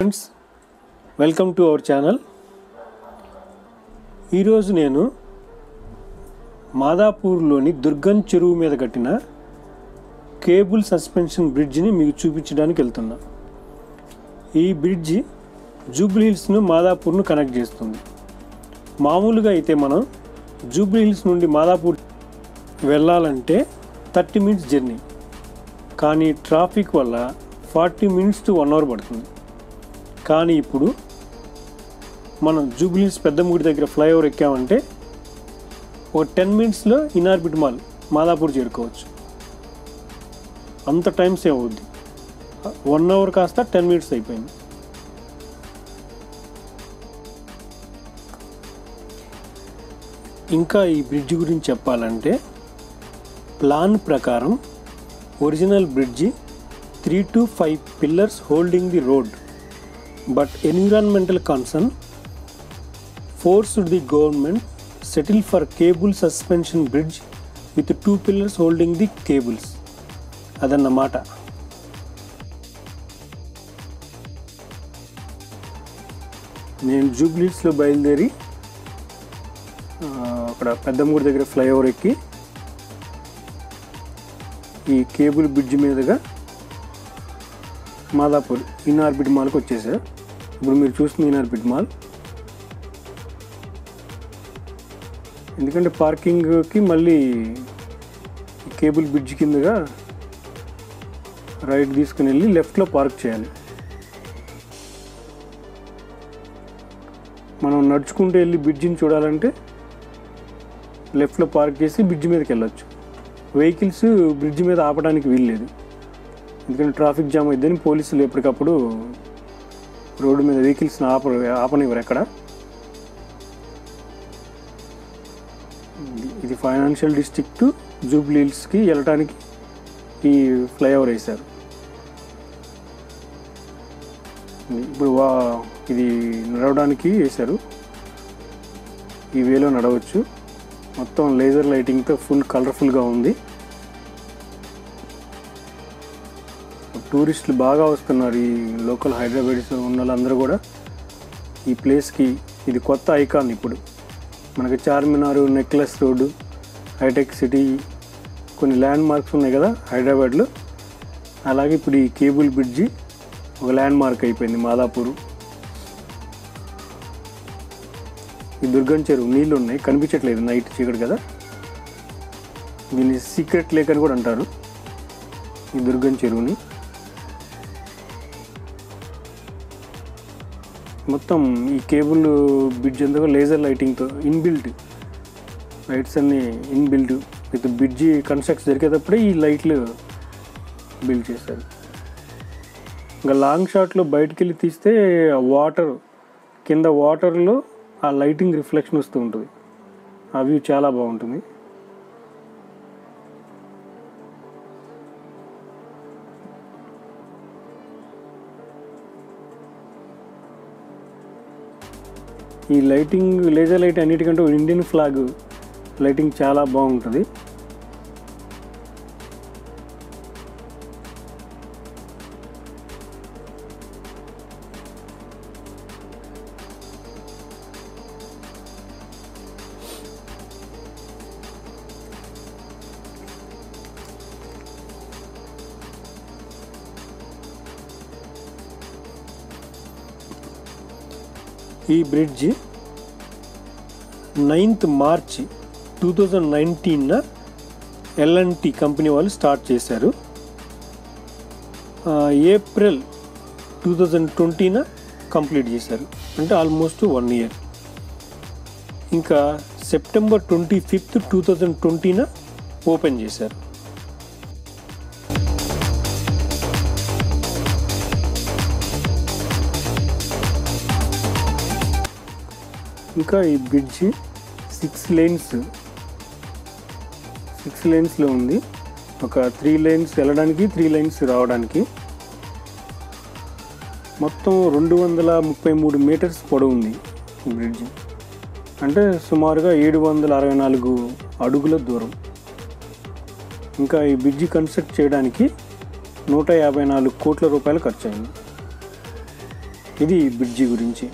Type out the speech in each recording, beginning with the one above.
friends welcome to our channel ఈరోజు నేను మాదాపూర్లోని దుర్గం చెరువు మీద కట్టిన కేబుల్ సస్పెన్షన్ బ్రిడ్జిని మీకు చూపించడానికి వెళ్తున్నా ఈ బ్రిడ్జి జూబ్లీ హిల్స్ను మాదాపూర్ను కనెక్ట్ చేస్తుంది మామూలుగా అయితే మనం జూబ్లీ హిల్స్ నుండి మాదాపూర్ వెళ్ళాలంటే థర్టీ మినిట్స్ జర్నీ కానీ ట్రాఫిక్ వల్ల forty minutes to one hour పడుతుంది కానీ ఇప్పుడు మనం జూబ్లీస్ పెద్దముడి దగ్గర ఫ్లైఓవర్ ఎక్కామంటే ఒక టెన్ మినిట్స్లో ఇనార్బిట్ మాల్ మాదాపూర్ చేరుకోవచ్చు అంత టైం సేవ్ అవుద్ది వన్ అవర్ కాస్త టెన్ మినిట్స్ అయిపోయింది ఇంకా ఈ బ్రిడ్జ్ గురించి చెప్పాలంటే ప్లాన్ ప్రకారం original bridge three to five pillars holding the road but environmental concern forced the government settle for cable suspension bridge with two pillars holding the cables అదన్నమాట నేను జూబ్లీస్లో బయలుదేరి ఆ, అక్కడ పెద్దమ్మగుడి దగ్గర ఫ్లైఓవర్ ఎక్కి ఈ కేబుల్ బ్రిడ్జ్ మీదుగా మాదాపూర్ ఇన్ఆర్బిట్ మాల్కి వచ్చేసా ఇప్పుడు మీరు చూస్తున్న ఇన్ఆర్బిట్ మాల్ ఎందుకంటే పార్కింగ్కి మళ్ళీ ఈ కేబుల్ బ్రిడ్జ్ కిందగా రైట్ తీసుకుని వెళ్ళి లెఫ్ట్లో పార్క్ చేయాలి మనం నడుచుకుంటూ వెళ్ళి బ్రిడ్జిని చూడాలంటే లెఫ్ట్లో పార్క్ చేసి బ్రిడ్జ్ మీదకి వెళ్ళొచ్చు వెహికల్స్ బ్రిడ్జ్ మీద ఆపడానికి వీల్లేదు ఎందుకంటే ట్రాఫిక్ జామ్ అయిద్దని పోలీసులు ఎప్పటికప్పుడు రోడ్డు మీద వెహికల్స్ని ఆప ఆపనివ్వరు ఎక్కడ ఇది- ఇది ఫైనాన్షియల్ డిస్ట్రిక్ట్ జూబ్లీ హిల్స్కి వెళ్ళటానికి ఈ ఫ్లైఓవర్ వేశారు ఇప్పుడు వా ఇది నడవడానికి వేశారు ఈ వేలో నడవచ్చు మొత్తం లేజర్ లైటింగ్తో ఫుల్ కలర్ఫుల్గా ఉంది టూరిస్టులు బాగా వస్తున్నారు ఈ లోకల్ హైదరాబాద్ ఉన్న వాళ్ళందరూ కూడా ఈ ప్లేస్కి ఇది కొత్త ఐకాన్ ఇప్పుడు మనకి చార్మినార్ నెక్లెస్ రోడ్డు హైటెక్ సిటీ కొన్ని ల్యాండ్ మార్క్స్ ఉన్నాయి కదా హైదరాబాద్లో అలాగే ఇప్పుడు ఈ కేబుల్ బ్రిడ్జి ఒక ల్యాండ్ మార్క్ అయిపోయింది మాదాపూర్ ఈ దుర్గం చెరువు నీళ్ళు ఉన్నాయి కనిపించట్లేదు నైట్ చీకటి కదా దీన్ని సీక్రెట్ లేక్ అని కూడా అంటారు ఈ దుర్గం చెరువుని మొత్తం ఈ కేబుల్ బ్రిడ్జ్ అంతా లేజర్ లైటింగ్తో ఇన్బిల్ట్ లైట్స్ అన్ని ఇన్బిల్ట్ విత్ బ్రిడ్జి కన్స్ట్రక్ట్ జరిగేటప్పుడే ఈ లైట్లు బిల్డ్ చేశారు ఇంకా లాంగ్ షాట్లో బయటికి వెళ్ళి తీస్తే ఆ వాటర్ కింద వాటర్లో ఆ లైటింగ్ రిఫ్లెక్షన్ వస్తూ ఉంటుంది ఆ వ్యూ చాలా బాగుంటుంది ఈ లైటింగ్ లేజర్ లైట్ అన్నిటికంటే ఇండియన్ ఫ్లాగ్ లైటింగ్ చాలా బాగుంటుంది ఈ bridge ninth March two thousand నైన్టీన్న ఎల్ఎన్టీ కంపెనీ వాళ్ళు స్టార్ట్ చేశారు ఆ, ఏప్రిల్ టూ థౌజండ్ ట్వంటీన కంప్లీట్ చేశారు అంటే ఆల్మోస్ట్ వన్ ఇయర్ ఇంకా September twenty fifth two thousand ట్వంటీన ఓపెన్ చేశారు ఇంకా ఈ బ్రిడ్జ్ సిక్స్ లేన్స్ సిక్స్ లేన్స్లో ఉంది ఒక త్రీ లైన్స్ వెళ్ళడానికి త్రీ లైన్స్ రావడానికి మొత్తం రెండు వందల ముప్పై మూడు మీటర్స్ పొడవు ఉంది ఈ బ్రిడ్జ్ అంటే సుమారుగా ఏడు వందల అరవై నాలుగు అడుగుల దూరం ఇంకా ఈ బ్రిడ్జి కన్స్ట్రక్ట్ చేయడానికి నూట యాభై నాలుగు కోట్ల రూపాయలు ఖర్చు అయింది ఇది ఈ బ్రిడ్జి గురించి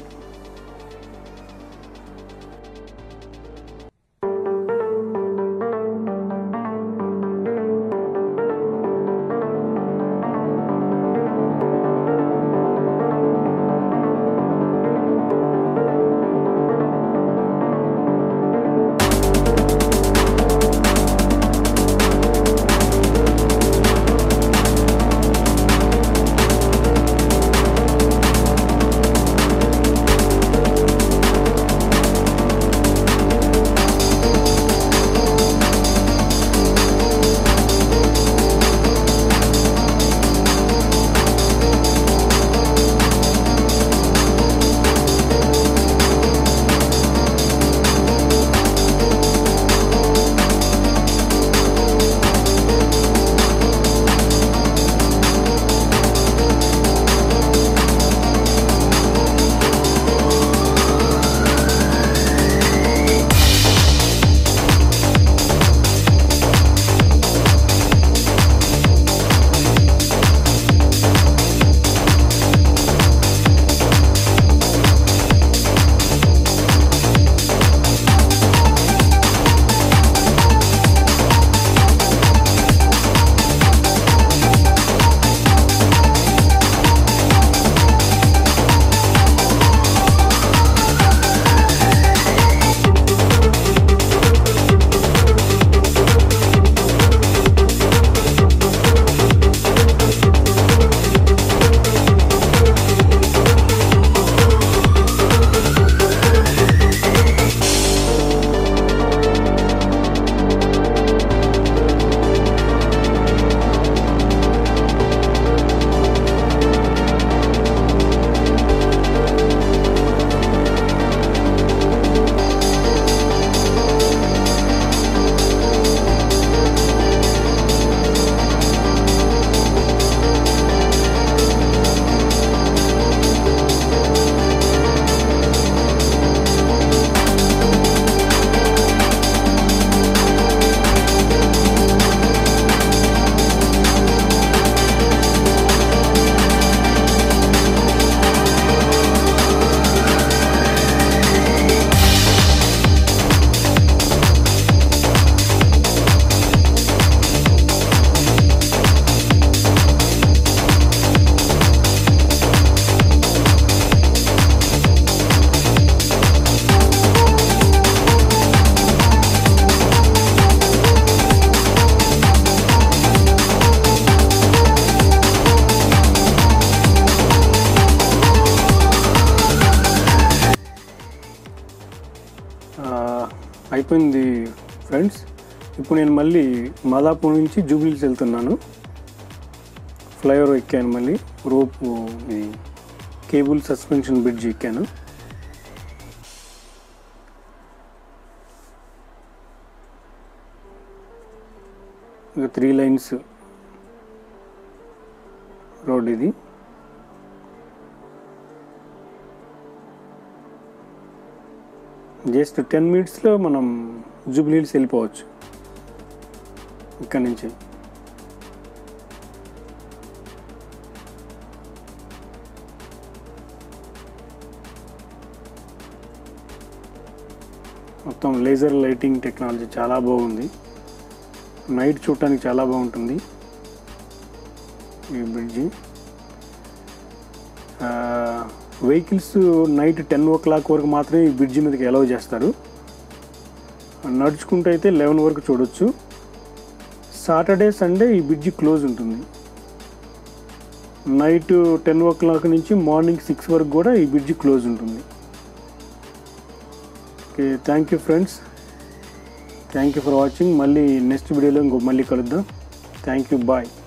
ఆ, అయిపోయింది ఫ్రెండ్స్ ఇప్పుడు నేను మళ్ళీ మాదాపూర్ నుంచి జూబ్లీస్ వెళ్తున్నాను ఫ్లైఓవర్ ఎక్కాను మళ్ళీ రోప్ ఇది కేబుల్ సస్పెన్షన్ బ్రిడ్జ్ ఎక్కాను ఇక త్రీ లైన్స్ రోడ్ ఇది జస్ట్ టెన్ మినిట్స్లో మనం జూబ్లీ హిల్స్ వెళ్ళిపోవచ్చు ఇక్కడ నుంచి మొత్తం లేజర్ లైటింగ్ టెక్నాలజీ చాలా బాగుంది నైట్ చూడటానికి చాలా బాగుంటుంది ఈ bridge vehicles night ten o'clock వరకు మాత్రమే ఈ బ్రిడ్జి మీదకి అలౌ చేస్తారు నడుచుకుంటూ అయితే లెవెన్ వరకు చూడొచ్చు సాటర్డే సండే ఈ బ్రిడ్జి క్లోజ్ ఉంటుంది నైట్ టెన్ ఓ క్లాక్ నుంచి మార్నింగ్ సిక్స్ వరకు కూడా ఈ బ్రిడ్జి క్లోజ్ ఉంటుంది okay thank you friends thank you for watching మళ్ళీ నెక్స్ట్ వీడియోలో ఇంకో మళ్ళీ కలుద్దాం థ్యాంక్ యూ బాయ్